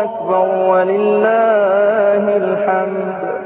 أكبر ولله الحمد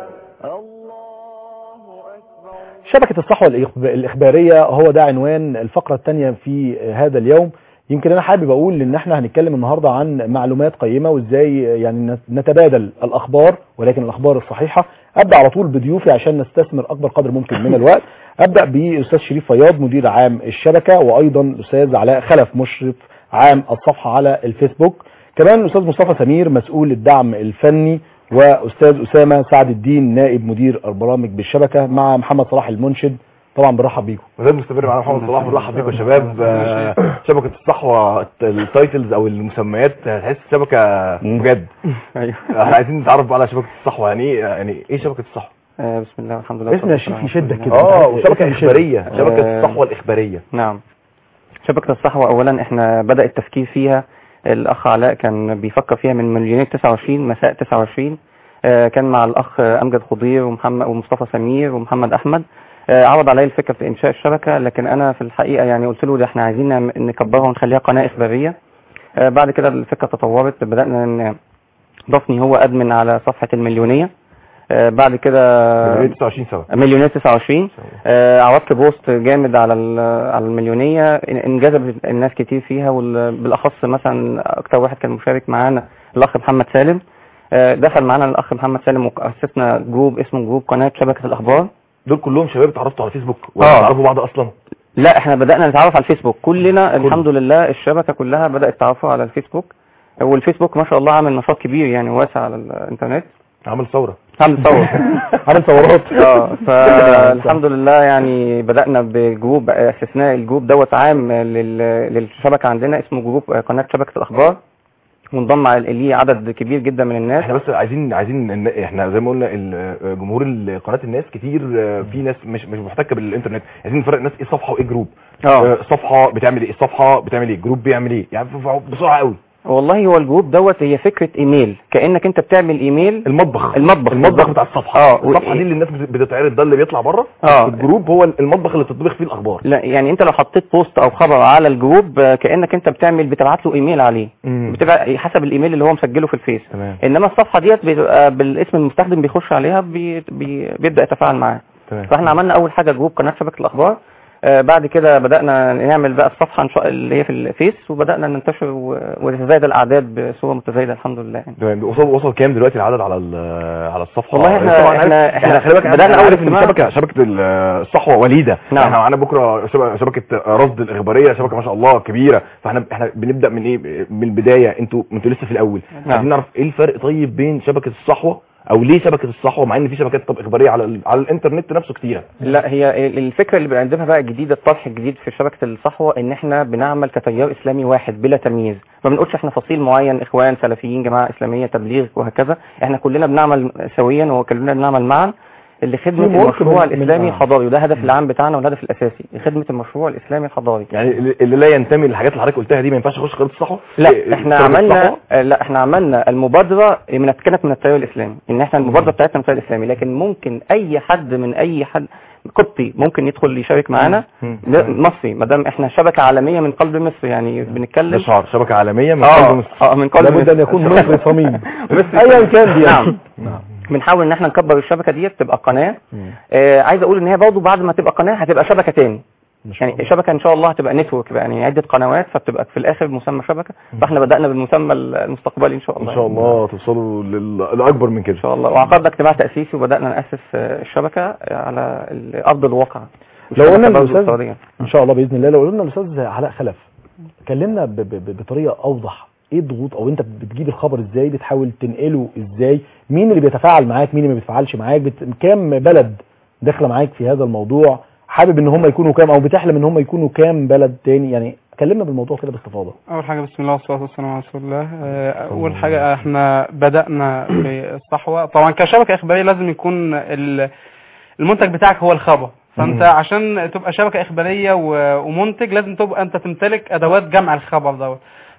شبكة الصحوة الإخب- الإخبارية هو ده عنوان الفقرة الثانية في هذا اليوم يمكن أنا حابب أقول إن إحنا هنتكلم النهاردة عن معلومات قيمة وإزاي يعني نت- نتبادل الأخبار ولكن الأخبار الصحيحة أبدأ على طول بضيوفي عشان نستثمر أكبر قدر ممكن من الوقت أبدأ بأستاذ شريف فياض مدير عام الشبكة وأيضا الأستاذ علاء خلف مشرف عام الصفحة على الفيسبوك كمان الأستاذ مصطفى سمير مسؤول الدعم الفني واستاذ اسامه سعد الدين نائب مدير البرامج بالشبكه مع محمد صلاح المنشد طبعا برحب بيكم وزي مستمر معانا محمد صلاح بنرحب بيكم يا شباب آه، شبكه الصحوه التايتلز او المسميات تحس شبكه بجد ايوه احنا عايزين نتعرف بقى على شبكه الصحوه يعني ايه يعني ايه شبكه الصحوه آه، بسم الله والحمد لله اسم يا والصلاة شيخ والسلام على يشدك رسول كده. الله. اه وشبكه اسم اخباريه آه، شبكه الصحوه الاخباريه نعم شبكة الصحوة أولا إحنا بدأ التفكير فيها الأخ علاء كان بيفكر فيها من مليونير 29 مساء 29 آه، كان مع الأخ أمجد خضير ومحمد ومصطفى سمير ومحمد أحمد آه، عرض علي الفكرة في إنشاء الشبكة لكن أنا في الحقيقة يعني قلت له ده إحنا عايزين نعم- نكبرها ونخليها قناة إخبارية آه، بعد كده الفكرة تطورت بدأنا ن- ضفني هو أدمن على صفحة المليونية آه، بعد كده مليونير 29 سنه مليونير 29 آه، عرضت بوست جامد على ال- على المليونيه إن- انجذب الناس كتير فيها وبالاخص مثلا اكتر واحد كان مشارك معانا الاخ محمد سالم آه، دخل معانا الاخ محمد سالم واسسنا جروب اسمه جروب قناه شبكه الاخبار دول كلهم شباب اتعرفتوا على فيسبوك ولا آه. تعرفوا بعض اصلا لا احنا بدانا نتعرف على الفيسبوك كلنا الحمد لله الشبكه كلها بدات تعرفوا على الفيسبوك والفيسبوك ما شاء الله عامل نشاط كبير يعني واسع على الانترنت عمل ثوره عامل ثوره عامل ثورات اه فالحمد لله يعني بدأنا بجروب استثناء الجروب دوت عام لل- للشبكة عندنا اسمه جروب قناة شبكة الأخبار وانضم على- ليه عدد كبير جدا من الناس احنا بس عايزين عايزين إن- احنا زي ما قلنا ال- جمهور ال- قناه الناس كتير آه، في ناس مش مش محتكه بالانترنت عايزين نفرق الناس ايه صفحه وايه جروب اه آه، صفحه بتعمل ايه صفحه بتعمل ايه جروب بيعمل ايه يعني ف- ف- بسرعه قوي والله هو الجروب دوت هي فكرة ايميل كأنك انت بتعمل ايميل المطبخ المطبخ المطبخ بتاع الصفحه اه الصفحه و- دي اللي الناس بت- بتتعرض ده اللي بيطلع بره اه الجروب هو المطبخ اللي بتطبخ فيه الاخبار لا يعني انت لو حطيت بوست او خبر على الجروب آه، كأنك انت بتعمل بتبعت له ايميل عليه بتبقى حسب الايميل اللي هو مسجله في الفيس تمام انما الصفحه ديت بيبقى بالاسم المستخدم بيخش عليها بي بي بيبدا يتفاعل معاه تمام فاحنا عملنا اول حاجه جروب قناه شبكه الاخبار آه بعد كده بدانا نعمل بقى الصفحه إن شاء اللي هي في الفيس وبدانا ننتشر و- وتتزايد الاعداد بصوره متزايده الحمد لله يعني. تمام وصل وصل كام دلوقتي العدد على ال- على الصفحه والله إحنا- طبعاً عارف- إحنا- إحنا خلي بالك بدأنا أنا أول عارف إن اجتماع. شبكه شبكه ال- الصحوه وليده نعم. احنا معانا بكره شبكه, شبكة رصد الاخباريه شبكه ما شاء الله كبيره فاحنا احنا بنبدا من ايه من البدايه انتوا انتوا لسه في الاول نعم. عايزين نعرف ايه الفرق طيب بين شبكه الصحوه او ليه شبكه الصحوه مع ان في شبكات طب اخباريه على ال- على الانترنت نفسه كتيره لا هي ال- الفكره اللي بنقدمها بقى الجديده الطرح الجديد في شبكه الصحوه ان احنا بنعمل كتيار اسلامي واحد بلا تمييز ما بنقولش احنا فصيل معين اخوان سلفيين جماعه اسلاميه تبليغ وهكذا احنا كلنا بنعمل سويا وكلنا بنعمل معا لخدمه في ورك المشروع من- من- الاسلامي آه. الحضاري وده الهدف العام بتاعنا والهدف الاساسي خدمه المشروع الاسلامي الحضاري يعني اللي اللي لا ينتمي للحاجات اللي حضرتك قلتها دي ما ينفعش يخش خريطه الصحوه لا إيه، احنا شبكة عملنا الصحوة؟ آه، لا احنا عملنا المبادره من كانت من التيار الاسلامي ان احنا المبادره بتاعتنا من التيار الاسلامي لكن ممكن اي حد من اي حد قبطي ممكن يدخل يشارك معانا مم. لا، مصري ما دام احنا شبكه عالميه من قلب مصر يعني ده بنتكلم شعار شبكه عالميه من اه قلب مصر اه من قلب لابد ان مصر. يكون مصر صميم مصر ايا كان دي نعم بنحاول ان احنا نكبر الشبكه ديت تبقى قناه آه عايز اقول ان هي برضه بعد ما تبقى قناه هتبقى شبكه تاني يعني شبكه ان شاء الله هتبقى نتورك يعني عده قنوات فبتبقى في الاخر مسمى شبكه فاحنا بدانا بالمسمى المستقبلي ان شاء الله ان شاء الله توصلوا لل- لاكبر من كده ان شاء الله وعقدنا اجتماع تاسيسي وبدانا ناسس آه، الشبكه على ال- ارض الواقع لو قلنا الشبكة برضه الاستاذ الافتراضية. ان شاء الله باذن الله لو قلنا الاستاذ علاء خلف كلمنا ب- ب- بطريقه اوضح ايه الضغوط او انت بتجيب الخبر ازاي بتحاول تنقله ازاي مين اللي بيتفاعل معاك مين اللي ما بيتفاعلش معاك بت... كام بلد داخله معاك في هذا الموضوع حابب ان هم يكونوا كام او بتحلم ان هم يكونوا كام بلد تاني يعني كلمنا بالموضوع كده باستفاضه اول حاجه بسم الله والصلاه والسلام على رسول الله آه، اول حاجه احنا بدانا في الصحوه طبعا كشبكه اخباريه لازم يكون ال- المنتج بتاعك هو الخبر فانت عشان تبقى شبكه اخباريه و- ومنتج لازم تبقى انت تمتلك ادوات جمع الخبر دوت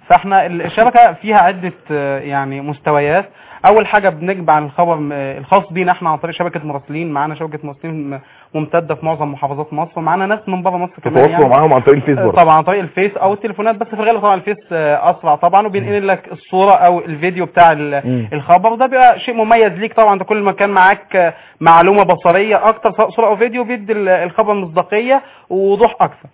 فاحنا الشبكه فيها عده آه، يعني مستويات اول حاجه بنجمع الخبر آه، الخاص بينا احنا عن طريق شبكه مراسلين معانا شبكه مراسلين م- ممتده في معظم محافظات مصر ومعانا ناس من بره مصر كمان تتواصلوا يعني معاهم عن طريق الفيس آه، برضه طبعا عن طريق الفيس او التليفونات بس في الغالب طبعا الفيس آه، اسرع طبعا وبينقل لك الصوره او الفيديو بتاع ال- مم. الخبر ده بيبقى شيء مميز ليك طبعا انت كل ما كان معاك آه، معلومه بصريه اكتر سواء صوره او فيديو بيدي ال- الخبر مصداقيه ووضوح اكثر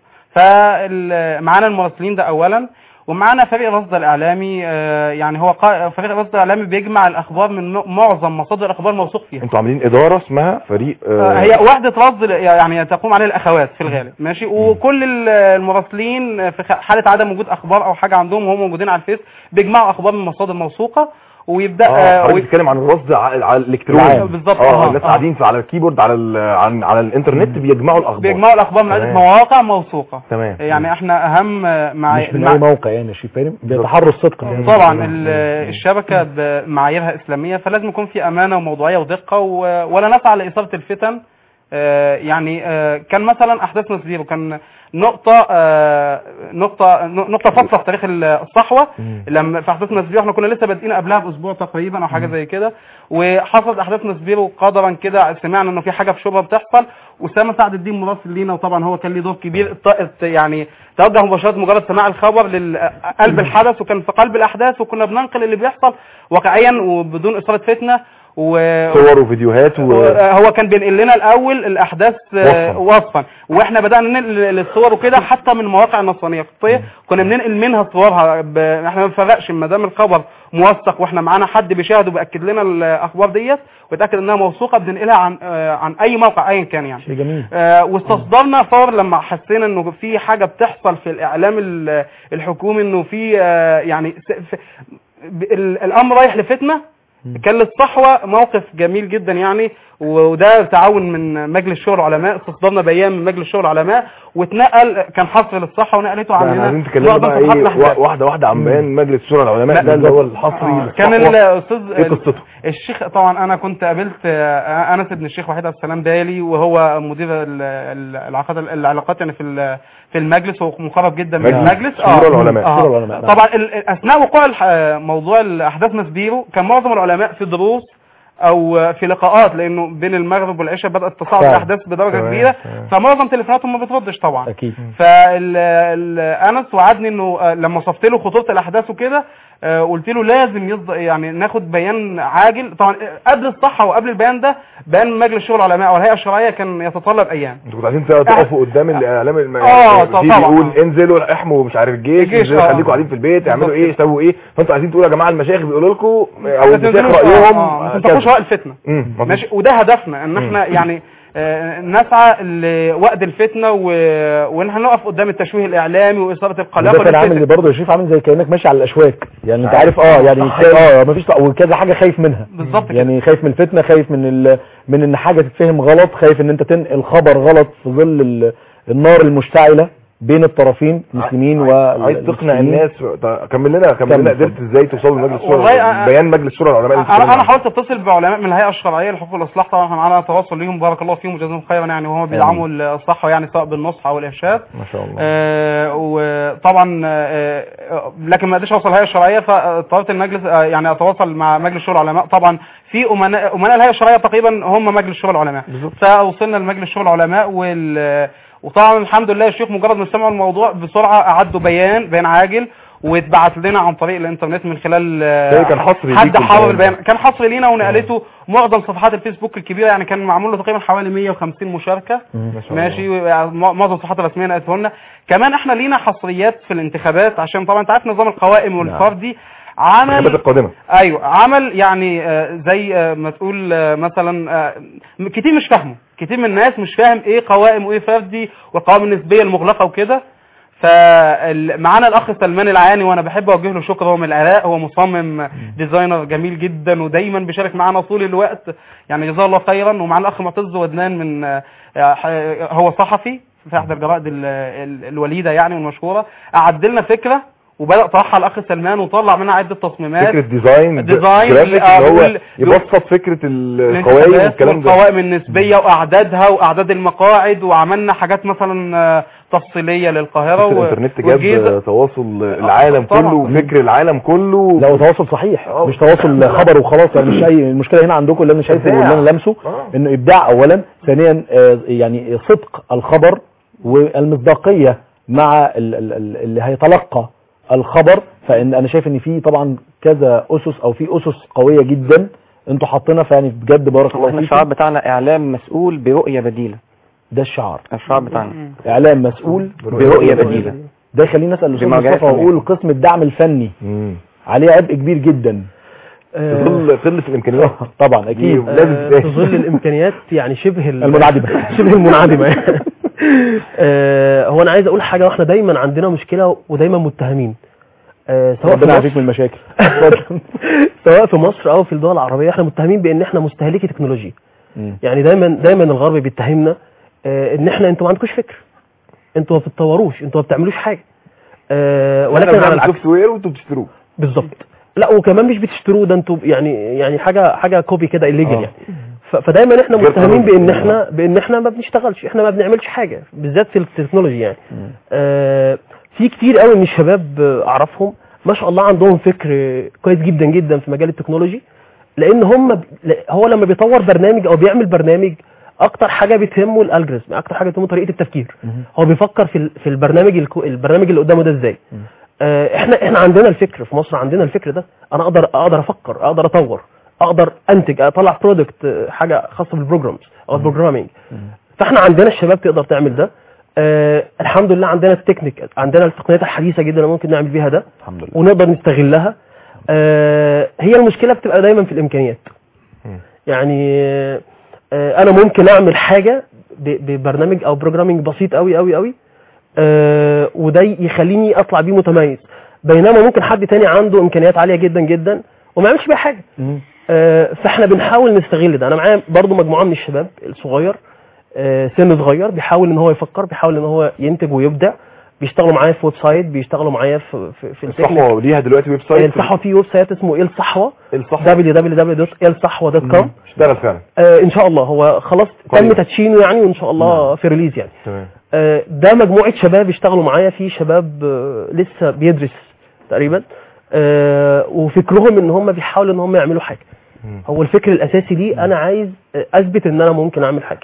فمعانا المراسلين ده اولا ومعانا فريق الرصد الاعلامي آه، يعني هو قا- فريق الرصد الاعلامي بيجمع الاخبار من م- معظم مصادر الاخبار موثوق فيها انتوا عاملين اداره اسمها فريق آه، هي وحدة رصد يعني تقوم عليها الأخوات في الغالب ماشي وكل ال- المراسلين في خ- حالة عدم وجود أخبار أو حاجة عندهم وهم موجودين على الفيس بيجمعوا أخبار من مصادر موثوقة ويبدأ اه آه، حضرتك وي- بتتكلم عن الرصد على على الالكتروني العام. بالظبط، اه آه، الناس آه. قاعدين في- على الكيبورد على ال- عن على الانترنت بيجمعوا الاخبار بيجمعوا الأخبار من عدة تمام. مواقع موثوقة تمام يعني احنا أهم آه، مع مش من مع- اي موقع يعني يا شيخ فاهم بيتحروا الصدق في هذا طبعا الموضوع. ال- الشبكة بمعاييرها إسلامية فلازم يكون في أمانة وموضوعية ودقة و- ولا نسعى لإثارة الفتن آه، يعني آه، كان مثلا أحداث نسبير وكان نقطة آه، نقطة نقطة فاصلة في تاريخ ال- الصحوة لما في أحداث نسبير احنا كنا لسه بادئين قبلها بأسبوع تقريبا أو حاجة زي كده وحصلت أحداث نسبير وقدرا كده سمعنا إنه في حاجة في شبهة بتحصل أسامة سعد الدين مراسل لينا وطبعا هو كان ليه دور كبير ات- ات- يعني توجه مباشرة مجرد سماع الخبر لقلب الحدث وكان في قلب الأحداث وكنا بننقل اللي بيحصل واقعيا وبدون إثارة فتنة و... صور وفيديوهات و... هو كان بينقل لنا الاول الاحداث آه، وصفاً. وصفا واحنا بدانا ننقل الصور وكده حتى من مواقع النصرانيه القبطيه كنا بننقل منها صورها ب... احنا ما بنفرقش ما دام الخبر موثق واحنا معانا حد بيشاهد وبياكد لنا الاخبار ديت ويتاكد انها موثوقه بننقلها عن آه، عن اي موقع ايا كان يعني شيء جميل آه، واستصدرنا فور لما حسينا انه في حاجه بتحصل في الاعلام ال- الحكومي انه في آه، يعني س- ف- ب- ال- الامر رايح لفتنه كان للصحوه موقف جميل جدا يعني وده تعاون من مجلس شورى العلماء استصدرنا بيان من مجلس شورى العلماء واتنقل كان حصر للصحه ونقلته احنا عننا عايزين تكلمنا معظم بقى صفحات ايه الأحداث. وا- واحده واحده عن بيان مجلس شورى العلماء لا، ده اللي هو بالظبط. الحصري آه، كان للصحوة. الاستاذ ايه قصته؟ الشيخ طبعا انا كنت قابلت آه، انس بن الشيخ وحيد عبد السلام بالي وهو مدير ال- ال- العلاقات العلاقات يعني في ال- في المجلس وهو مقرب جدا من مجلس المجلس شورى العلماء. آه. شورى العلماء، نعم. طبعا ال- ال- اثناء وقوع الح- آه، موضوع الاحداث مسبيرو كان معظم العلماء في دروس او آه، في لقاءات لانه بين المغرب والعشاء بدات تصاعد فعلا. الاحداث بدرجه تمام، كبيره تمام. فمعظم تليفوناتهم ما بتردش طبعا اكيد فانس وعدني انه آه، لما وصفت له خطوره الاحداث وكده آه، قلت له لازم يصدق يعني ناخد بيان عاجل طبعا آه، قبل الصحه وقبل البيان ده بيان مجلس شؤون العلماء والهيئه الشرعيه كان يتطلب ايام انتوا كنتوا عايزين تقفوا قدام الاعلام الم... آه، في طبعا. بيقول انزلوا احموا مش عارف الجيش الجيش، انزلوا آه. خليكم قاعدين في البيت اعملوا بالظبط ايه سووا ايه فانتوا عايزين تقولوا يا جماعه المشايخ بيقولوا لكم او ما المشايخ تنزلوش- رايهم آه، آه، ما آه، تنتقوش كذا. هواء الفتنه مم، مظبوط. ماشي وده هدفنا ان احنا يعني آه، نسعى لوقت الفتنه و... وان احنا نقف قدام التشويه الاعلامي واثاره القلق وده كان عامل والفتن. برضه يا شريف عامل زي كانك ماشي على الاشواك يعني انت عارف اه يعني صح. اه مفيش وكذا حاجه خايف منها بالظبط كده. يعني خايف من الفتنه خايف من ال... من ان حاجه تتفهم غلط خايف ان انت تنقل خبر غلط في ظل ال... النار المشتعله بين الطرفين المسلمين و عايز تقنع الناس طيب، كمل لنا كمل لنا كمل. قدرت ازاي توصلوا لمجلس والله شورى أنا- بيان مجلس شورى العلماء اللي انا انا بتتكلم حاولت اتصل بعلماء من الهيئه الشرعيه لحقوق الاصلاح طبعا احنا معانا تواصل ليهم بارك الله فيهم وجزاهم خيرا يعني وهم بيدعموا الصحه يعني سواء بالنصح او الارشاد عنه. ما شاء الله آه وطبعا آه آه، لكن ما قدرتش اوصل الهيئه الشرعيه فاضطريت المجلس آه يعني اتواصل مع مجلس شورى العلماء طبعا في امناء امناء الهيئه الشرعيه تقريبا هم مجلس شورى العلماء فوصلنا لمجلس شورى العلماء وال وطبعا الحمد لله الشيخ مجرد ما سمعوا الموضوع بسرعه اعدوا بيان بيان عاجل واتبعت لنا عن طريق الانترنت من خلال آه، ده كان حصري حد ليكم حاول البيان. البيان كان حصري لينا ونقلته معظم صفحات الفيسبوك الكبيره يعني كان معمول له تقريبا حوالي 150 مشاركه ما شاء الله. ماشي مع- معظم الصفحات الرسميه نقلته لنا كمان احنا لينا حصريات في الانتخابات عشان طبعا انت عارف نظام القوائم والفردي الانتخابات عمل القادمه ايوه عمل يعني آه، زي آه، ما تقول آه، مثلا آه، م- كتير مش فاهمه كتير من الناس مش فاهم ايه قوائم وايه فردي والقوائم النسبيه المغلقه وكده فمعانا الاخ سلمان العاني وانا بحب اوجه له شكر هو من العراق هو مصمم ديزاينر جميل جدا ودايما بيشارك معانا طول الوقت يعني جزاه الله خيرا ومعانا الاخ معتز ودنان من آه، ح- هو صحفي في احدى الجرائد ال- ال- الوليده يعني والمشهوره اعد لنا فكره وبدا طرحها الاخ سلمان وطلع منها عده تصميمات فكره ديزاين ديزاين، جرافيك آه، اللي هو بيقول- يبسط فكره القوائم الانتخابات والكلام ده والقوائم النسبيه واعدادها واعداد المقاعد وعملنا حاجات مثلا آه، تفصيليه للقاهره فكرة و- الانترنت والجيزة. جاب تواصل العالم طبعاً. كله وفكر العالم كله لا وتواصل صحيح آه. مش تواصل خبر وخلاص يعني مش اي المشكله هنا عندكم اللي انا شايفه إبداع. واللي انا لامسه آه. انه ابداع اولا ثانيا آه، يعني صدق الخبر والمصداقيه مع ال- ال- ال- اللي هيتلقى الخبر فان انا شايف ان في طبعا كذا اسس او في اسس قويه جدا انتوا حاطينها فيعني بجد بارك الله احنا فيكم الشعار بتاعنا اعلام مسؤول برؤية بديلة ده الشعار الشعار بتاعنا اعلام مسؤول برؤية بديلة ده يخليني اسال الاستاذ بمواجهات مصطفى واقول قسم الدعم الفني مم. عليه عبء كبير جدا آه، ظل قله الامكانيات طبعا اكيد دي لازم آه، تتقال. في ظل الامكانيات يعني شبه ال- المنعدمه شبه المنعدمه آه، هو انا عايز اقول حاجه واحنا دايما عندنا مشكله ودايما متهمين آه، سواء في ربنا يعافيك مصر من المشاكل سواء في مصر او في الدول العربيه احنا متهمين بان احنا مستهلكي تكنولوجيا مم. يعني دايما دايما الغرب بيتهمنا آه، ان احنا انتوا ما عندكوش فكر انتوا ما بتطوروش انتوا ما بتعملوش حاجه آه، ولكن ولكن على العكس سوفت وير وانتوا بتشتروه بالظبط لا وكمان مش بتشتروه ده انتوا يعني يعني حاجه حاجه كوبي كده الليجل آه. يعني ف- فدايما احنا غير متهمين قانوني. بان احنا بان احنا ما بنشتغلش احنا ما بنعملش حاجه بالذات في التكنولوجي يعني آه في كتير قوي من الشباب آه، اعرفهم ما شاء الله عندهم فكر آه، كويس جدا جدا في مجال التكنولوجي لان هم ب- لا- هو لما بيطور برنامج او بيعمل برنامج اكتر حاجه بتهمه الالجوريزم اكتر حاجه بتهمه طريقه التفكير هو بيفكر في ال- في البرنامج الكو- البرنامج اللي قدامه ده ازاي آه، احنا احنا عندنا الفكر في مصر عندنا الفكر ده انا اقدر اقدر افكر اقدر اطور اقدر انتج اطلع برودكت حاجه خاصه بالبروجرامز او البروجرامينج فاحنا عندنا الشباب تقدر تعمل ده آه الحمد لله عندنا التكنيك عندنا التقنيات الحديثه جدا اللي ممكن نعمل بيها ده الحمد لله ونقدر نستغلها آه هي المشكله بتبقى دايما في الامكانيات يعني آه انا ممكن اعمل حاجه ب- ببرنامج او بروجرامينج بسيط قوي قوي قوي آه وده يخليني اطلع بيه متميز بينما ممكن حد تاني عنده امكانيات عاليه جدا جدا وما يعملش بيها حاجه آه، فاحنا بنحاول نستغل ده انا معايا برضو مجموعه من الشباب الصغير آه، سن صغير بيحاول ان هو يفكر بيحاول ان هو ينتج ويبدع بيشتغلوا معايا في ويب سايت بيشتغلوا معايا في في, في التكنيك الصحوه ليها دلوقتي ويب سايت الصحوه في ويب سايت اسمه ايه الصحوه الصحوه www.elsahwa.com اشتغل فعلا آه ان شاء الله هو خلاص تم قريب. تدشينه يعني وان شاء الله في ريليز يعني تمام آه، ده مجموعة شباب اشتغلوا معايا في شباب آه، لسه بيدرس تقريبا آه، وفكرهم ان هم بيحاولوا ان هم يعملوا حاجة مم. هو الفكر الاساسي ليه انا عايز آه، اثبت ان انا ممكن اعمل حاجة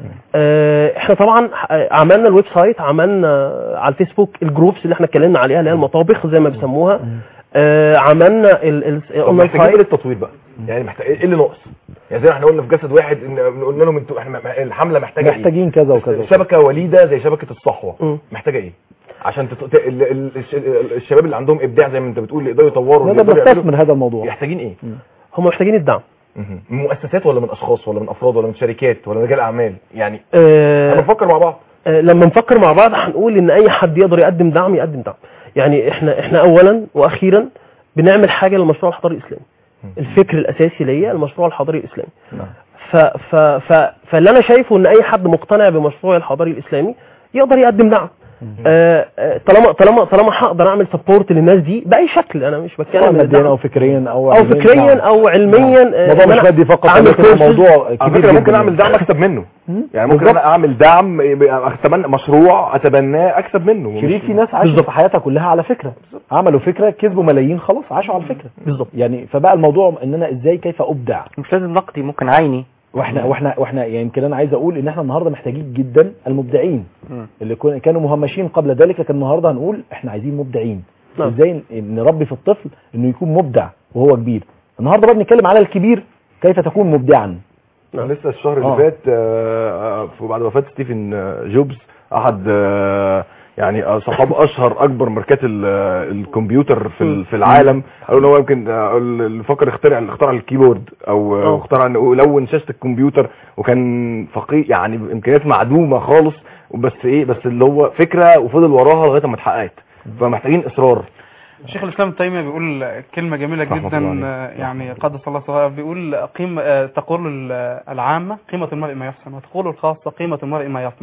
آه، احنا طبعا آه، عملنا الويب سايت عملنا آه، على الفيسبوك الجروبس اللي احنا اتكلمنا عليها اللي هي المطابخ زي ما بيسموها آه، عملنا ال- ال- طب قلنا محتاجين ايه الفايل للتطوير بقى يعني محتاج ايه اللي ناقص يعني زي ما احنا قلنا في جسد واحد ان قلنا لهم انتوا احنا م- الحمله محتاجه ايه محتاجين كذا وكذا وكذا. شبكه وليده زي شبكه الصحوه مم. محتاجه ايه عشان تط... ت- ال... ال... الش- الشباب اللي عندهم ابداع زي ما انت بتقول اللي يقدروا يطوروا اللي نقدر يقدروا نستثمر هذا الموضوع محتاجين ايه هم محتاجين الدعم مهم. من مؤسسات ولا من اشخاص ولا من افراد ولا من شركات ولا رجال اعمال يعني آه، احنا بنفكر مع بعض آه، لما نفكر مع بعض هنقول ان اي حد يقدر يقدم دعم يقدم دعم يعني احنا احنا اولا واخيرا بنعمل حاجه للمشروع الحضاري الاسلامي الفكر الاساسي ليا المشروع الحضاري الاسلامي نعم. ف ف ف فاللي انا شايفه ان اي حد مقتنع بمشروع الحضاري الاسلامي يقدر يقدم دعم آه، آه، طالما طالما طالما هقدر اعمل سبورت للناس دي باي شكل انا مش سواء بتكلم ماديا الدعم. او فكريا او او علمياً. فكريا نعم. او علميا آه، الموضوع إن مش أنا مادي فقط أعمل ولكن courses. الموضوع على كبير فكره ممكن جداً. اعمل دعم اكسب منه يعني ممكن بالظبط. انا اعمل دعم يبقى اتبنى مشروع اتبناه اكسب منه شريك في ناس عاشوا في حياتها كلها على فكره عملوا فكره كسبوا ملايين خلاص عاشوا على الفكره بالظبط يعني فبقى الموضوع ان انا ازاي كيف ابدع مش لازم نقدي ممكن عيني واحنا واحنا واحنا يعني يمكن انا عايز اقول ان احنا النهارده محتاجين جدا المبدعين مم. اللي كون- كانوا مهمشين قبل ذلك لكن النهارده هنقول احنا عايزين مبدعين نعم. ازاي ن- نربي في الطفل انه يكون مبدع وهو كبير النهارده بقى بنتكلم على الكبير كيف تكون مبدعا أنا لسه الشهر اللي آه. فات آه، آه، بعد وفاه ستيفن آه، جوبز احد آه، يعني آه، صحاب اشهر اكبر ماركات ال- آه، الكمبيوتر في ال- في العالم قالوا ان هو يمكن آه، اللي فكر يخترع اللي اخترع الكيبورد او آه، آه. اخترع انه يلون شاشه الكمبيوتر وكان فقير يعني بامكانيات معدومه خالص بس ايه بس اللي هو فكره وفضل وراها لغايه ما اتحققت فمحتاجين اصرار شيخ الاسلام ابن تيميه بيقول كلمه جميله رحمة جدا الله عليه. آه، يعني قدس الله سواء بيقول قيمه آه، تقول ال- العامه قيمه المرء ما يحسن وتقول الخاصه قيمه المرء ما يطمح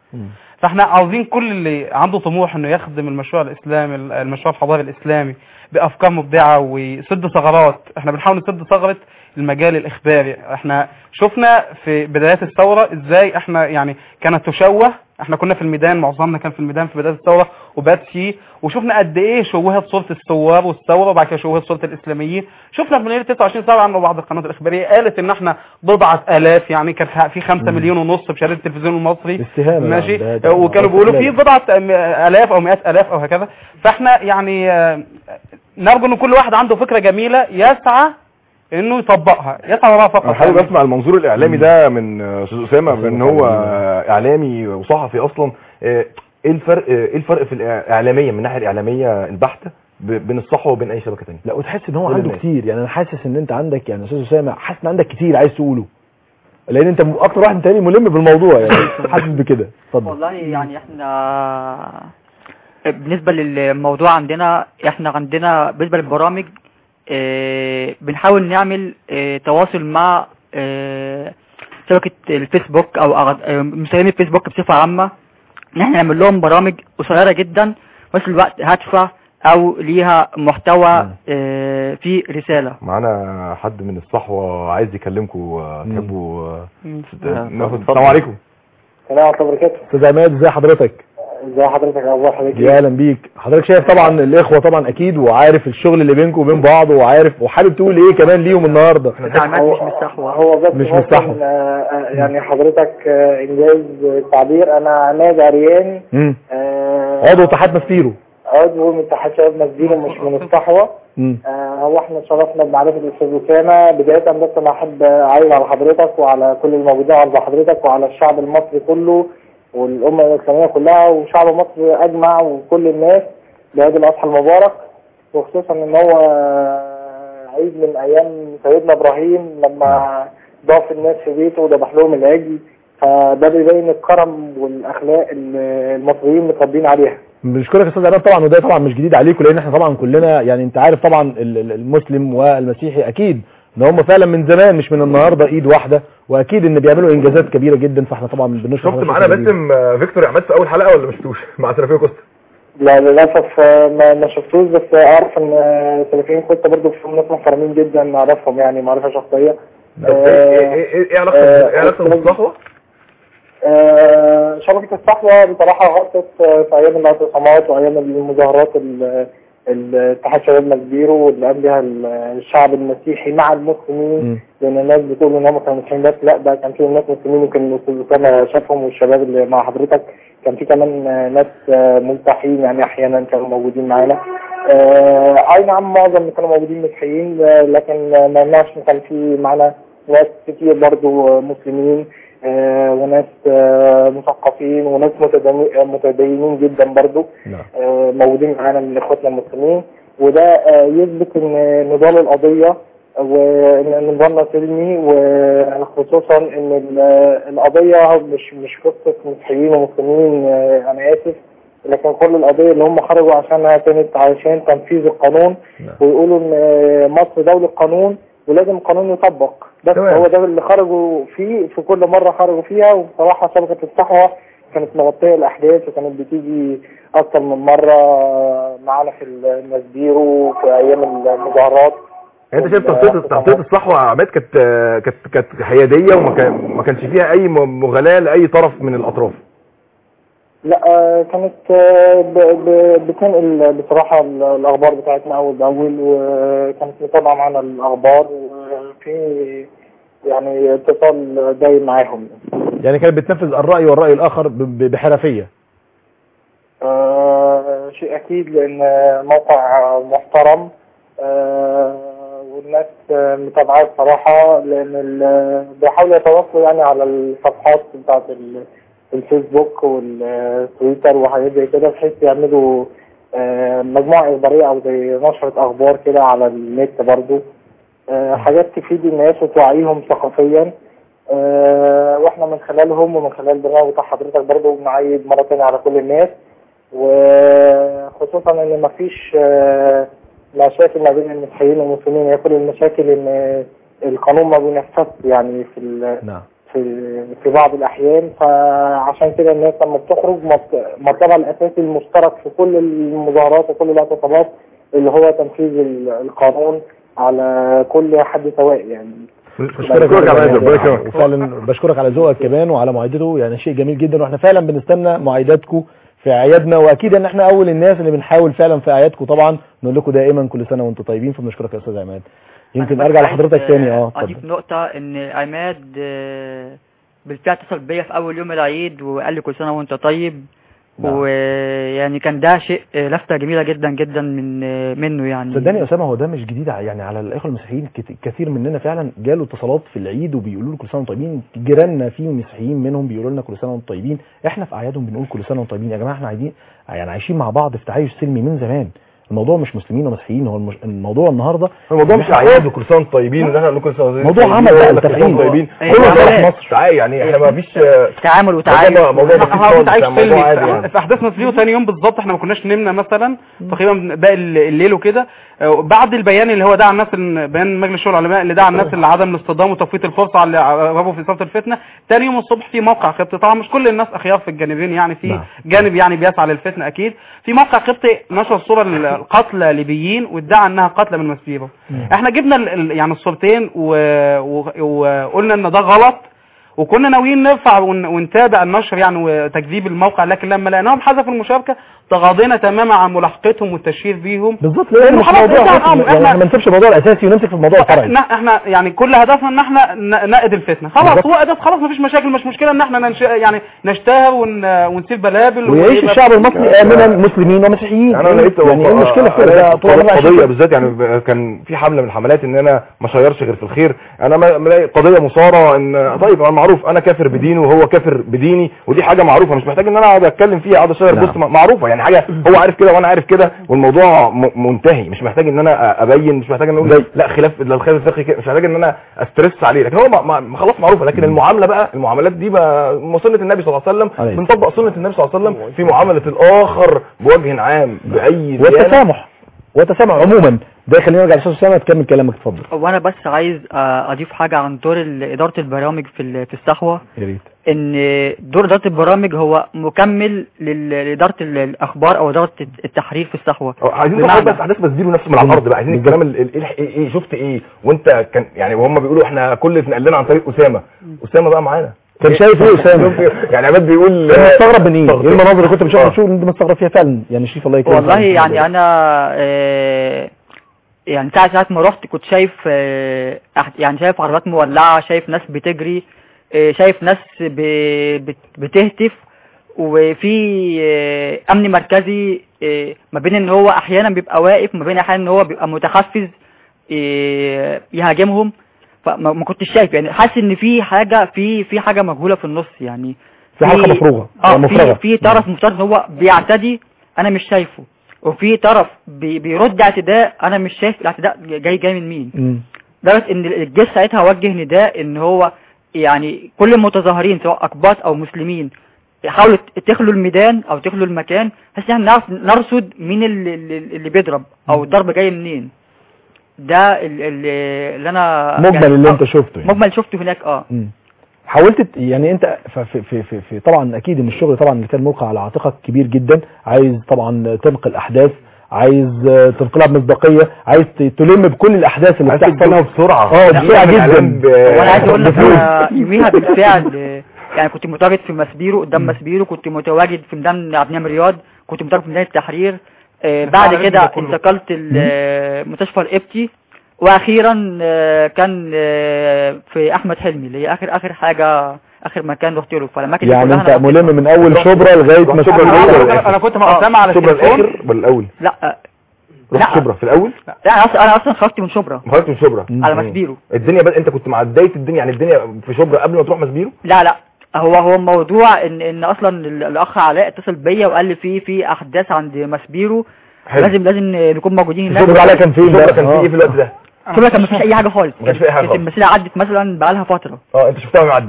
فاحنا عاوزين كل اللي عنده طموح انه يخدم المشروع الاسلامي المشروع الحضاري الاسلامي بافكار مبدعه ويسد ثغرات احنا بنحاول نسد ثغره المجال الاخباري احنا شفنا في بدايات الثوره ازاي احنا يعني كانت تشوه احنا كنا في الميدان معظمنا كان في الميدان في بدايه الثوره وبات فيه وشفنا قد ايه شوهت صوره الثوار والثوره وبعد كده شوهت صوره الاسلاميين شفنا في ليله 29 7 انه بعض القنوات الاخباريه قالت ان احنا بضعه الاف يعني كان في 5 مليون ونص بشهاده التلفزيون المصري استهانة ماشي ده- ده- وكانوا ده بيقولوا في استهلاك. بضعه أم- الاف او مئات الاف او هكذا فاحنا يعني آه، نرجو ان كل واحد عنده فكره جميله يسعى انه يطبقها يسعى وراها فقط انا حابب يعني. اسمع المنظور الاعلامي ده من آه، استاذ اسامه بان هو آه، اعلامي وصحفي اصلا آه، ايه الفرق آه، ايه الفرق في الاعلاميه من الناحيه الاعلاميه البحته ب- بين الصحوه وبين اي شبكه ثانيه لا وتحس ان هو كل عنده الناس. كتير يعني انا حاسس ان انت عندك يعني استاذ اسامه حاسس ان عندك كتير عايز تقوله لان انت م- اكتر واحد تاني ملم بالموضوع يعني حاسس بكده اتفضل والله يعني احنا بالنسبة للموضوع عندنا احنا عندنا بالنسبة للبرامج اه بنحاول نعمل اه تواصل مع اه شبكة الفيسبوك او أغ- اه مستخدمي الفيسبوك بصفة عامة ان احنا نعمل لهم برامج قصيرة جدا في نفس الوقت هادفة او ليها محتوى اه فيه رسالة معانا حد من الصحوه عايز يكلمكم آه، تحبوا آه، آه، ناخد اتفضل. السلام عليكم السلام عليكم وبركاته استاذ عماد ازي حضرتك ازي حضرتك يا اخبار حضرتك يا اهلا بيك حضرتك شايف طبعا الاخوه طبعا اكيد وعارف الشغل اللي بينكم وبين بعض وعارف وحابب تقول ايه كمان ليهم النهارده التعليمات مش مستحوى هو بس مش ممكن، مستحوذ. آه، آه، يعني حضرتك آه، انجاز التعبير انا عماد عريان امم آه، عضو اتحاد مسيره عضو من اتحاد شباب مسجد مش من الصحوه امم آه، هو احنا اتشرفنا بمعرفه الاستاذ اسامه بدايه بس انا احب اعيد على حضرتك وعلى كل الموجودين على حضرتك وعلى الشعب المصري كله والامه الاسلاميه كلها وشعب مصر اجمع وكل الناس بعيد الاضحى المبارك وخصوصا ان هو عيد من ايام سيدنا ابراهيم لما ضاف الناس في بيته وذبح لهم العجل فده بيبين الكرم والاخلاق اللي المصريين متربيين عليها بنشكرك يا استاذ عماد طبعا وده طبعا مش جديد عليكم لان احنا طبعا كلنا يعني انت عارف طبعا ال- ال- المسلم والمسيحي اكيد ان هم فعلا من زمان مش من النهارده ايد واحده واكيد ان بيعملوا انجازات كبيره جدا فاحنا طبعا بنشكر شفت حضرتك معانا شكراً جزيلاً. باسم آه، فيكتور عماد في اول حلقه ولا ما شفتوش مع سلفيه كوستا لا للاسف آه، ما ما شفتوش بس اعرف ان آه، سلفيين كنت برضه فيهم ناس محترمين جدا اعرفهم يعني معرفه شخصيه طب ايه ايه ايه ايه ايه علاقته آه، ايه علاقته أستاذ- بالصحوه آه، شبكه الصحوه بصراحه غطت آه، في ايام الاعتصامات وايام المظاهرات ال- الاتحاد شباب مسبيرو اللي قام بها ال- الشعب المسيحي مع المسلمين مم. لان الناس بتقول ان هم كانوا مسيحيين بس لا ده كان في ناس مسلمين يمكن الاستاذ اسامه شافهم والشباب اللي مع حضرتك كان في كمان آه، ناس آه، ملتحين يعني احيانا كانوا موجودين معانا آه، اي نعم معظم اللي كانوا موجودين مسيحيين آه، لكن آه، ما يمنعش ان كان في معانا ناس كتير برضو آه، مسلمين آه، وناس آه، مثقفين وناس متدين- متدينين جدا برضو نعم آه، موجودين معانا من اخواتنا المسلمين وده آه، يثبت ان نضال القضيه وان نضالنا سلمي وخصوصا ان ال- القضيه مش مش قصه مسيحيين ومسلمين آه، انا اسف لكن كل القضيه اللي هم خرجوا عشانها كانت عشان تنفيذ القانون نعم. ويقولوا ان آه، مصر دوله قانون ولازم القانون يطبق بس تمام. هو ده اللي خرجوا فيه في كل مره خرجوا فيها وبصراحه شبكه الصحوه كانت مغطيه الاحداث وكانت بتيجي اكتر من مره معانا في المسبيرو في ايام المظاهرات يعني انت شايف تغطيه تغطيه الصحوه يا عماد كانت آه، كانت كانت حياديه وما كان ما كانش فيها اي م- مغالاه لاي طرف من الاطراف لا آه، كانت آه، ب- ب- بتنقل بصراحة ال- الأخبار بتاعتنا أول بأول وكانت متابعة معانا الأخبار وفي يعني اتصال دايم معاهم يعني كانت بتنفذ الراي والراي الاخر ب- ب- بحرفيه آه، شيء أكيد لأن موقع محترم آه، والناس آه، متابعاه بصراحة لأن ال- بيحاولوا يتواصلوا يعني على الصفحات بتاعت ال- الفيسبوك والتويتر وحاجات زي كده بحيث يعملوا آه، مجموعة إخبارية أو زي نشرة أخبار كده على النت برضو آه، حاجات تفيد الناس وتوعيهم ثقافيا آه، واحنا من خلالهم ومن خلال البرنامج بتاع حضرتك برضو بنعيد مرة تانية على كل الناس وخصوصا ان مفيش آه، مشاكل ما بين المسيحيين والمسلمين هي كل المشاكل ان القانون ما بينفذش يعني في ال- نعم في يعني في بعض الأحيان فعشان كده الناس لما بتخرج مط- مطلبها الأساسي المشترك في كل المظاهرات وكل الاعتصامات اللي هو تنفيذ ال- القانون على كل حد سواء يعني بشكرك بشكرك على على ذوقك، ربنا يكرمك. وفعلا بشكرك على ذوقك كمان وعلى معايدته يعني شيء جميل جدا واحنا فعلا بنستنى معايداتكم في اعيادنا واكيد ان احنا اول الناس اللي بنحاول فعلا في اعيادكم طبعا نقول لكم دائما كل سنه وانتم طيبين فبنشكرك يا استاذ عماد يمكن أنا ارجع بس لحضرتك عايز، تاني اه اضيف اتفضل نقطة ان عماد آه، بالفعل اتصل بيا في اول يوم العيد وقال لي كل سنة وانت طيب نعم. ويعني كان ده شيء آه، لفتة جميلة جدا جدا من آه، منه يعني صدقني يا اسامه هو ده مش جديد ع- يعني على الاخوه المسيحيين كت- كثير مننا فعلا جاله اتصالات في العيد وبيقولوا له كل سنه وانتم طيبين جيراننا فيهم مسيحيين منهم بيقولوا لنا كل سنه وانتم طيبين احنا في اعيادهم بنقول كل سنه وانتم طيبين يا جماعه احنا عايزين يعني عايشين مع بعض في تعايش سلمي من زمان الموضوع مش مسلمين ومسيحيين هو المش... الموضوع النهارده الموضوع مش اعياد وكل سنه وانتم طيبين وان احنا نقول كل سنه وانتم موضوع طيبين عمل بقى ولا كل سنة وانتم التفعيل. طيبين هي كله عملية. صالح مصر تعالى يعني احنا ما فيش تعامل وتعايش موضوع موضوع بسيط احنا خالص عايش يعني موضوع عادي سلمي يعني في احداث مسلية وثاني يوم بالظبط احنا ما كناش نمنا مثلا تقريبا باقي الليل وكده آه، بعد البيان اللي هو دعا الناس ال- بيان مجلس شورى العلماء اللي دعا الناس لعدم الاصطدام وتفويت الفرصه على اللي رغبوا في اثاره الفتنه ثاني يوم الصبح في موقع قبطي طبعا مش كل الناس اخيار في الجانبين يعني في نعم. جانب يعني بيسعى للفتنه اكيد في موقع قبطي نشر صوره القتلى ليبيين وادعى انها قتلى من مسبيبه احنا جبنا ال- ال- يعني الصورتين و- و- وقلنا ان ده غلط وكنا ناويين نرفع ون- ونتابع النشر يعني وتكذيب الموقع لكن لما لقيناهم حذفوا المشاركه تغاضينا تماما عن ملاحقتهم والتشهير بيهم بالظبط لان مش خلاص موضوع انتهى حكم. الأمر. يعني احنا- احنا ما نسيبش الموضوع الاساسي ونمسك في الموضوع الفرعي احنا احنا يعني كل هدفنا ان احنا ن- نقد الفتنه خلاص بالظبط. هو هدف خلاص مفيش مشاكل مش مشكله ان احنا ننش... يعني نشتهر ون... ونسيب بلابل ويعيش ويبقى- الشعب المصري امنا مسلمين ومسيحيين يعني انا لقيت يعني ايه المشكله في كده ده طول عمرنا عايشين قضيه كده. بالذات يعني ب- كان في حمله من الحملات ان انا ما اشيرش غير في الخير انا ما- ملاقي قضيه مثاره ان طيب انا معروف انا كافر بدينه وهو كافر بديني ودي حاجه معروفه مش محتاج ان انا اقعد اتكلم فيها اقعد اشير نعم. بوست م- معروفه يعني حاجه هو عارف كده وانا عارف كده والموضوع م- منتهي مش محتاج ان انا أ- ابين مش محتاج ان اقول لا خلاف لا الخلاف الفقهي كده مش محتاج ان انا استرس عليه لكن هو ما- ما- خلاص معروفه لكن المعامله بقى المعاملات دي بقى سنه النبي صلى الله عليه وسلم عليه. بنطبق سنه النبي صلى الله عليه وسلم في معامله الاخر بوجه عام باي ديانه والتسامح والتسامح عموما ده خلينا نرجع للاستاذ اسامه تكمل كلامك اتفضل وانا بس عايز آه، اضيف حاجة عن دور ال- ادارة البرامج في ال- في الصحوة يا ريت ان دور اداره البرامج هو مكمل لل- لاداره ال- الاخبار او اداره التحرير في الصحوه أو عايزين بمعنى- ناخد بس احداث مسدير نفسه من على الارض بقى عايزين الكلام ال- ال- ايه ايه ايه شفت ايه وانت كان يعني وهم بيقولوا احنا كل اللي اتنقل لنا عن طريق اسامه اسامه بقى معانا كان شايف ايه اسامه شوف يعني عماد بيقول كان مستغرب من ايه؟ استغرب. ايه المناظر اللي كنت بشوفها آه. شو اللي انت مستغرب فيها فعلا يعني شريف الله يكرمك والله يعني انا آه، يعني ساعة ساعة ما رحت كنت شايف آه، أح- يعني شايف عربيات مولعة شايف ناس بتجري آه، شايف ناس ب- بت- بتهتف وفي آه، امن مركزي آه، ما بين ان هو احيانا بيبقى واقف ما بين احيانا ان هو بيبقى متحفز آه، يهاجمهم فما ما كنتش شايف يعني حاسس ان في حاجة في في حاجة مجهولة في النص يعني في حلقه مفروغه اه مفرغه في في طرف مفترض ان هو بيعتدي انا مش شايفه وفي طرف بي بيرد اعتداء انا مش شايف الاعتداء جاي جاي من مين مم. لدرجه ان الجيش ساعتها وجه نداء ان هو يعني كل المتظاهرين سواء اقباط او مسلمين حاولوا تخلوا الميدان او تخلوا المكان بحيث ان احنا نعرف نرصد مين اللي, اللي اللي بيضرب او الضرب جاي منين ده ال- ال- اللي انا مجمل يعني- اللي آه، انت شفته يعني مجمل شفته هناك اه مم. حاولت ت- يعني انت ف- في, في, في, في طبعا اكيد ان الشغل طبعا اللي كان ملقى على عاتقك كبير جدا عايز طبعا تنقل احداث عايز آه، تنقلها بمصداقيه عايز ت- تلم بكل الاحداث اللي عايز بتحصل تجيبها بسرعه اه لا، بسرعه تعمل جدا إعلان ب- وانا عايز اقول لك بفلوس. انا يوميها بالفعل آه، يعني كنت متواجد في مسبيرو قدام مسبيرو كنت متواجد في ميدان عبد المنعم رياض كنت متواجد في ميدان التحرير آه، بعد على كده ده كله. انتقلت المستشفى القبطي واخيرا آه، كان آه، في احمد حلمي اللي هي اخر اخر حاجه اخر مكان رحت له فالاماكن دي يعني كلها انت أنا ملم من اول شبرا لغايه ما شبرا تكون- الأول انا والآخر. أنا كنت مع اسامه على شبرا التليفون الاخر ولا الاول لا آه، رحت لا. شبرا في الاول لا انا اصلا انا اصلا خرجت من شبرا ما خرجت من شبرا مم. على مسبيرو الدنيا بقى انت كنت مع بدايه الدنيا يعني الدنيا في شبرا قبل ما تروح مسبيرو لا لا هو هو الموضوع ان ان اصلا ال- الاخ علاء اتصل بيا وقال لي في في احداث عند مسبيرو حلو. لازم لازم نكون موجودين هناك شبرا عليها كان فين شبرا بقى؟ كان في آه. ايه في الوقت ده شبرا كان مفيش اي حاجه خالص ما كانش في أي حاجة كانت خالص. المسيره عدت مثلا بقالها فتره اه انت شفتها معديه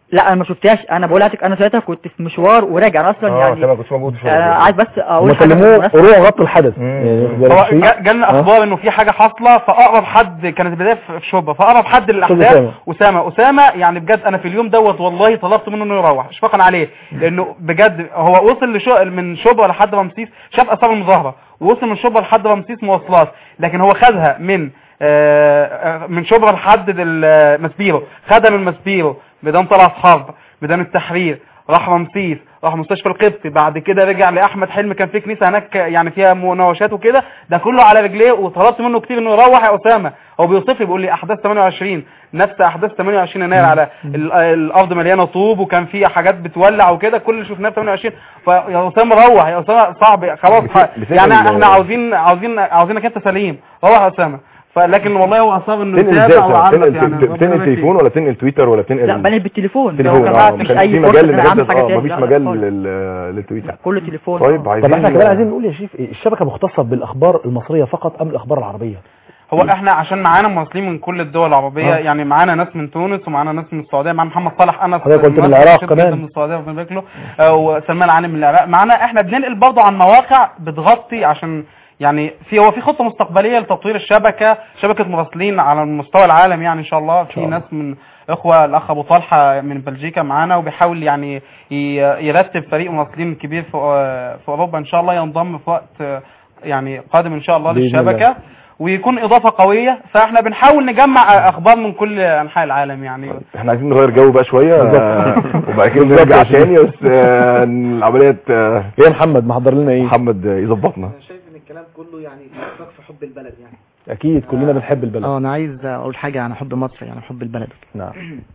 لا انا ما شفتهاش انا بقول لك انا ساعتها كنت في مشوار وراجع انا اصلا اه يعني تمام كنت موجود في الشغل. انا عايز بس هم اقول حاجه كلموه بالمناسبة. روح غطوا الحدث مم. يعني واخد بالك هو فيه؟ جا- جالنا آه. اخبار انه في حاجه حاصله فاقرب حد كانت البدايه في في شوبه فاقرب حد للاحداث أسامة. اسامه اسامه يعني بجد انا في اليوم دوت والله طلبت منه انه يروح اشفاقا عليه لانه بجد هو وصل لشو من شوبه لحد رمسيس شاف اثار المظاهره ووصل من شوبه لحد رمسيس مواصلات لكن هو خدها من آه، آه، من شبرا لحد ال- مسبيرو خدها من مسبيرو ميدان طلعت حرب ميدان التحرير راح رمسيس راح مستشفى القبطي بعد كده رجع لاحمد حلمي كان في كنيسه هناك يعني فيها مناوشات وكده ده كله على رجليه وطلبت منه كتير انه يروح يا اسامه هو بيوصف لي بيقول لي احداث 28 نفس احداث 28 يناير على ال- الارض مليانه طوب وكان في حاجات بتولع وكده كل اللي شفناه في 28 فيا اسامه روح يا اسامه صعب خلاص بت- بتنقل- يعني احنا عاوزين عاوزين عاوزينك انت سليم روح يا اسامه فلكن والله هو اصاب انه تنقل ازاي يتابع وعرف تنقل يعني تنقل- تنقل تليفون ولا تنقل تويتر ولا تنقل لا بنقل بالتليفون تليفون لو اه كان مش مفيش اي في فرصه مجال ان انا اعمل للجدد حاجه اه تانية. مفيش لا، لا مجال خالص. لل- للتويتر كله تليفون طيب عايزين طب احنا كمان عايزين نقول يا شريف إيه، الشبكه مختصه بالاخبار المصريه فقط ام الاخبار العربيه هو احنا عشان معانا مراسلين من كل الدول العربيه آه. يعني معانا ناس من تونس ومعانا ناس من السعوديه معانا محمد صالح انس حضرتك قلت من مصري العراق رشيد كمان. جدا من السعوديه ربنا يبارك له آه، وسلمان علي من العراق معانا احنا بننقل برضه عن مواقع بتغطي عشان يعني في هو في خطه مستقبليه لتطوير الشبكه شبكه مراسلين على مستوى العالم يعني ان شاء الله في الله. ناس من اخوه الاخ ابو طلحه من بلجيكا معانا وبيحاول يعني ي- يرتب فريق مراسلين كبير في آه، في اوروبا ان شاء الله ينضم في وقت آه، يعني قادم ان شاء الله بإذن للشبكه ويكون اضافه قويه فاحنا بنحاول نجمع اخبار من كل انحاء العالم يعني احنا عايزين نغير جو بقى شويه آه، وبعد كده بالظبط نرجع يا شريف. تاني بس آه، العمليه آه، ايه يا محمد محضر لنا ايه محمد آه، يظبطنا انا شايف ان الكلام كله يعني بيصدق في حب البلد يعني اكيد كلنا بنحب البلد اه انا عايز اقول حاجه عن حب مصر يعني حب البلد نعم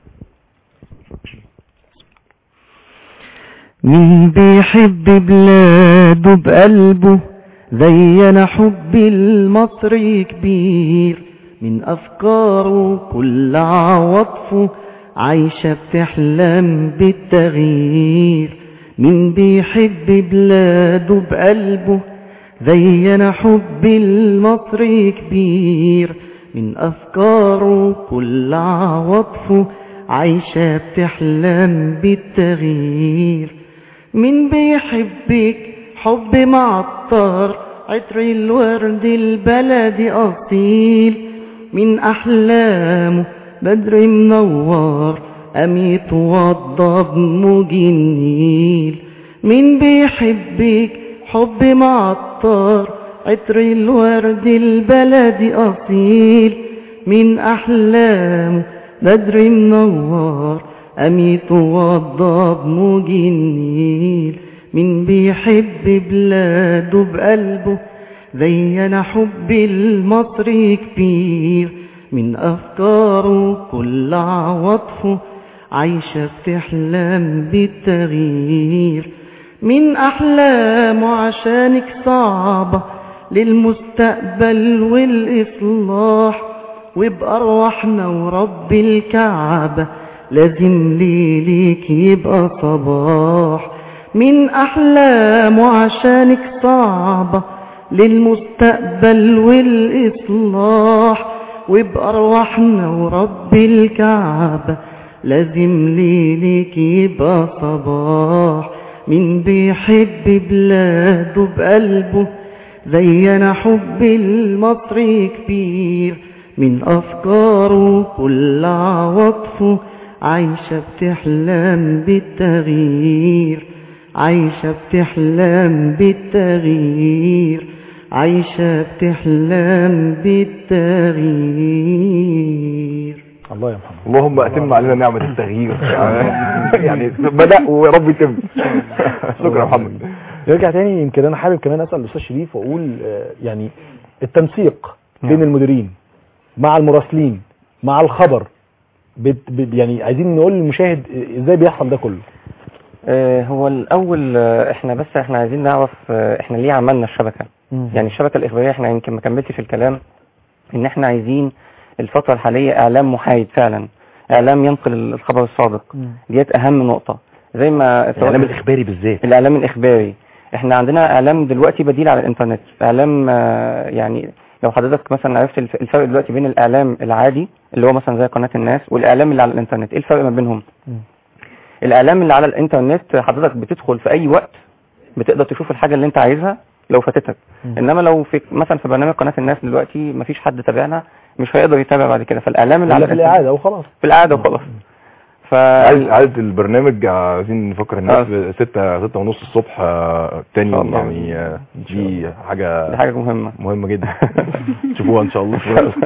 مين بيحب بلاده بقلبه زينا حب المصري كبير من أفكاره كل عواطفه عايشة بتحلم بالتغيير مين بيحب بلاده بقلبه زينا حب المصري كبير من أفكاره كل عواطفه عايشة بتحلم بالتغيير مين بيحبك حب معطر عطر الورد البلدي أصيل من أحلامه بدر منور أميت وضب موج النيل مين بيحبك حب معطر عطر الورد البلدي أصيل من أحلامه بدر منور أميت وضب موج النيل من بيحب بلاده بقلبه زينا حب المصري كبير من أفكاره كل عواطفه عايشة بتحلم بالتغيير من أحلامه عشانك صعبة للمستقبل والإصلاح وبأرواحنا ورب الكعبة لازم ليليك يبقى صباح من أحلامه عشانك صعبة للمستقبل والإصلاح وبأرواحنا ورب الكعبة لازم ليليك يبقى صباح من بيحب بلاده بقلبه زينا حب المصري كبير من أفكاره كل عواطفه عايشة بتحلم بالتغيير عايشة بتحلم بالتغيير عايشة بتحلم بالتغيير الله يا محمد اللهم اتم علينا نعمه التغيير يعني بدا ويا رب يتم شكرا يا محمد نرجع تاني يمكن انا حابب كمان اسال الاستاذ شريف واقول آه، يعني التنسيق بين نعم. المديرين مع المراسلين مع الخبر بت بت يعني عايزين نقول للمشاهد ازاي بيحصل ده كله آه، هو الأول آه، احنا بس احنا عايزين نعرف آه، احنا ليه عملنا الشبكة يعني الشبكة الإخبارية احنا يمكن ما كملتش في الكلام ان احنا عايزين الفترة الحالية اعلام محايد فعلا اعلام ينقل الخبر الصادق ديت اهم نقطة زي ما الاعلام الاخباري بالذات الاعلام الاخباري احنا عندنا اعلام دلوقتي بديل على الانترنت اعلام آه، يعني لو حضرتك مثلا عرفت الف- الفرق دلوقتي بين الاعلام العادي اللي هو مثلا زي قناة الناس والاعلام اللي على الانترنت ايه الفرق ما بينهم الاعلام اللي على الانترنت حضرتك بتدخل في اي وقت بتقدر تشوف الحاجه اللي انت عايزها لو فاتتك انما لو في مثلا في برنامج قناه الناس دلوقتي مفيش حد تابعنا مش هيقدر يتابع بعد كده فالاعلام اللي ولا على في الإنترنت- الاعاده وخلاص في القعده وخلاص ف عايز عايز البرنامج عايزين نفكر الناس ستة ستة ونص الصبح آه، تاني شاء الله. يعني آه، دي حاجة دي حاجه مهمه مهمة جدا شوفوها ان شاء الله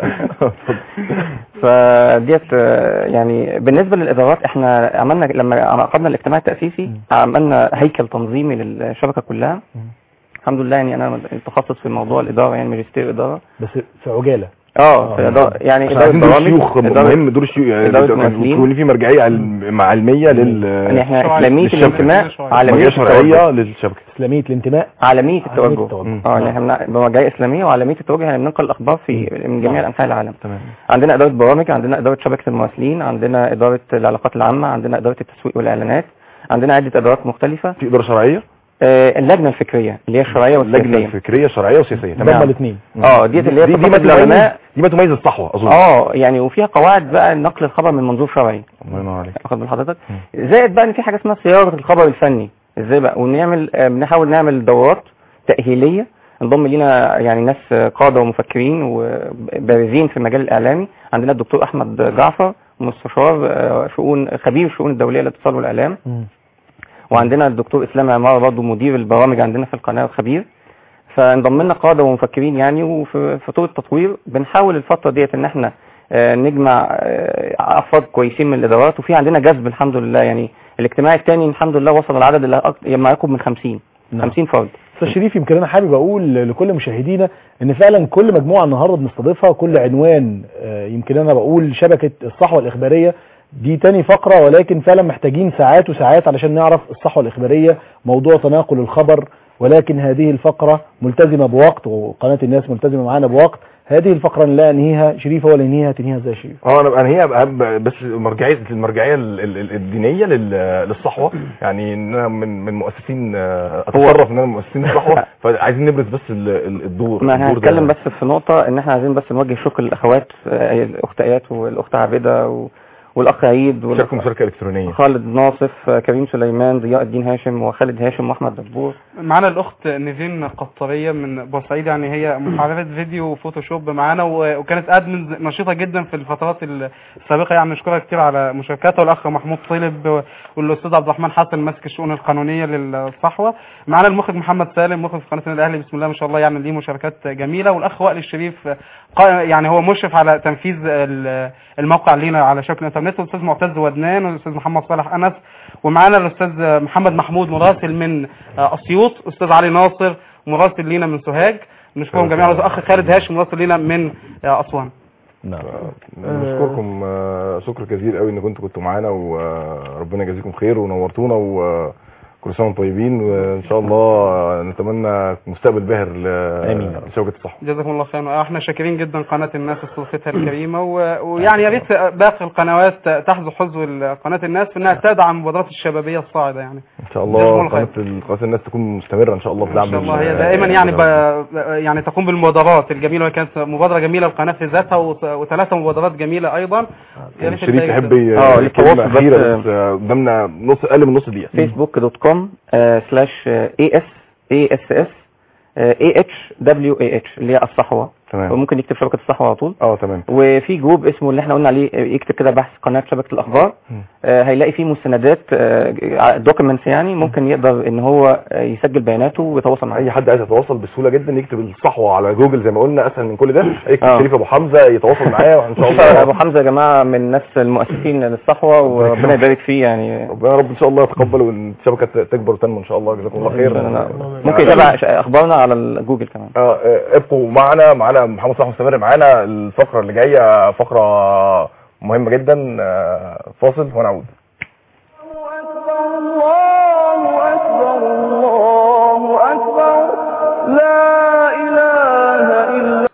فديت آه، يعني بالنسبه للادارات احنا عملنا لما عقدنا الاجتماع التاسيسي عملنا هيكل تنظيمي للشبكه كلها الحمد لله يعني انا متخصص في موضوع الاداره يعني ماجستير اداره بس في عجاله اه في إدارة يعني عشان اداره عايزين دور برامج الشيوخ إدارة- مهم دور الشيوخ يعني إدارة يكون ممثلين. في مرجعية علم- علمية لل يعني احنا شرعية. اسلاميه للشبكة. الانتماء عالميه مرجعية شرعية التوجه للشبكة اسلاميه الانتماء عالميه التوجه التوجه. اه يعني احنا بنع- بمرجعيه اسلاميه وعالميه التوجه يعني بننقل الاخبار في من جميع انحاء العالم تمام عندنا اداره برامج عندنا اداره شبكه المراسلين عندنا اداره العلاقات العامه عندنا اداره التسويق والاعلانات عندنا عده ادارات مختلفه في إدارة شرعية آه اللجنه الفكريه اللي هي الشرعيه اللجنة والسياسيه الفكرية شرعية وسياسية ضم تمام الاثنين اه ديت اللي هي دي دي ما ثقافة تميز العلماء دي ما تميز الصحوة اظن اه يعني وفيها قواعد بقى نقل الخبر من منظور شرعي الله ينور عليك واخد بال حضرتك زائد بقى ان في حاجه اسمها صياغه الخبر الفني ازاي بقى ونعمل آه، بنحاول نعمل دورات تاهيليه انضم لينا يعني ناس آه، قاده ومفكرين وبارزين في المجال الاعلامي عندنا الدكتور احمد جعفر مستشار آه، شؤون خبير الشؤون الدوليه للاتصال والاعلام وعندنا الدكتور اسلام عمار برضه مدير البرامج عندنا في القناه وخبير فانضم لنا قاده ومفكرين يعني وفي في طور التطوير بنحاول الفتره ديت ان احنا آه، نجمع آه، افراد كويسين من الادارات وفي عندنا جذب الحمد لله يعني الاجتماع الثاني الحمد لله وصل العدد اللي أك- ما يقرب من 50 نعم. 50 فرد استاذ شريف يمكن انا حابب اقول لكل مشاهدينا ان فعلا كل مجموعه النهارده بنستضيفها كل عنوان آه، يمكن انا بقول شبكه الصحوه الاخباريه دي تاني فقره ولكن فعلا محتاجين ساعات وساعات علشان نعرف الصحوه الاخباريه موضوع تناقل الخبر ولكن هذه الفقره ملتزمه بوقت وقناه الناس ملتزمه معانا بوقت هذه الفقره لا انهيها شريف ولا ينهيها تنهيها ازاي يا شريف اه انا انا هي أهم- بس مرجعيه المرجعيه ال- ال- الدينيه لل- للصحوه يعني ان انا من من مؤسسين آه، اتصرف ان انا من مؤسسين الصحوه فعايزين نبرز بس ال- ال- الدور ما الدور ده. هنتكلم بس في نقطة ان احنا عايزين بس نوجه شكر للاخوات آه، الاخت ايات والاخت عابدة و- والاخ عيد والأخ شاركوا مشاركه الكترونيه خالد ناصف آه، كريم سليمان ضياء الدين هاشم وخالد هاشم واحمد دبور معانا الاخت نيفين قطريه من بورسعيد يعني هي محرره فيديو وفوتوشوب معانا و- وكانت ادمن نشيطه جدا في الفترات السابقه يعني نشكرها كتير على مشاركاتها والاخ محمود طلب والاستاذ عبد الرحمن حسن ماسك الشؤون القانونيه للصحوه معانا المخرج محمد سالم مخرج في قناه النادي الاهلي بسم الله ما شاء الله يعني ليه مشاركات جميله والاخ وائل الشريف قا- يعني هو مشرف على تنفيذ ال- الموقع لينا على شبكه الانترنت والاستاذ معتز ودنان والاستاذ محمد صالح انس ومعانا الاستاذ محمد محمود مراسل من آه، اسيوط استاذ علي ناصر مراسل لينا من سوهاج نشكرهم جميعا والاخ خالد هاشم مراسل لينا من آه، اسوان نعم نشكركم آه، شكر جزيل قوي ان كنتوا كنتوا معانا وربنا يجازيكم خير ونورتونا وكل سنه وانتم طيبين وان شاء الله نتمنى مستقبل باهر ل- آمين. لشبكه الصحوه جزاكم الله خيرا آه، احنا شاكرين جدا قناه الناس استضافتها الكريمه و- ويعني يا ريت باقي القنوات تحظو حظو قناه الناس في انها تدعم المبادرات الشبابيه الصاعده يعني ان شاء جزاكم الله الله خير. قناه قناه الناس تكون مستمره ان شاء الله في دعم ان شاء الله ال- هي دائما يعني ب... المبادرات. يعني تقوم بالمبادرات الجميله وكانت مبادره جميله القناه في ذاتها وت- وثلاثه مبادرات جميله ايضا يا ريت شريف الباقي تحب جدا. اه، كلمه التواصل بس- اخيره بس آه، قدامنا نص اقل من نص دقيقه فيسبوك دوت كوم سلاش اي اس اي اس اس اي اتش دبليو اي اتش اللي هي الصحوه تمام وممكن يكتب شبكه الصحوه على طول اه تمام وفي جروب اسمه اللي احنا قلنا عليه آه، يكتب كده بحث قناه شبكه الاخبار مم. آه، هيلاقي فيه مستندات دوكيومنتس يعني ممكن يقدر ان هو آه، يسجل بياناته ويتواصل معاه اي حد عايز يتواصل بسهوله جدا يكتب الصحوه على جوجل زي ما قلنا اسهل من كل ده يكتب اه. شريف ابو حمزه يتواصل معايا وان شاء ابو الله حمزه يا جماعه من الناس المؤسسين للصحوه وربنا يبارك فيه يعني ربنا يا رب ان شاء الله يتقبل والشبكه تكبر وتنمو ان شاء الله جزاكم الله خير ممكن يتابع اخبارنا على الجوجل كمان اه اه، ابقوا معنا معنا محمد صلاح مستمر معانا الفقره اللي جايه فقره مهمه جدا اه، فاصل ونعود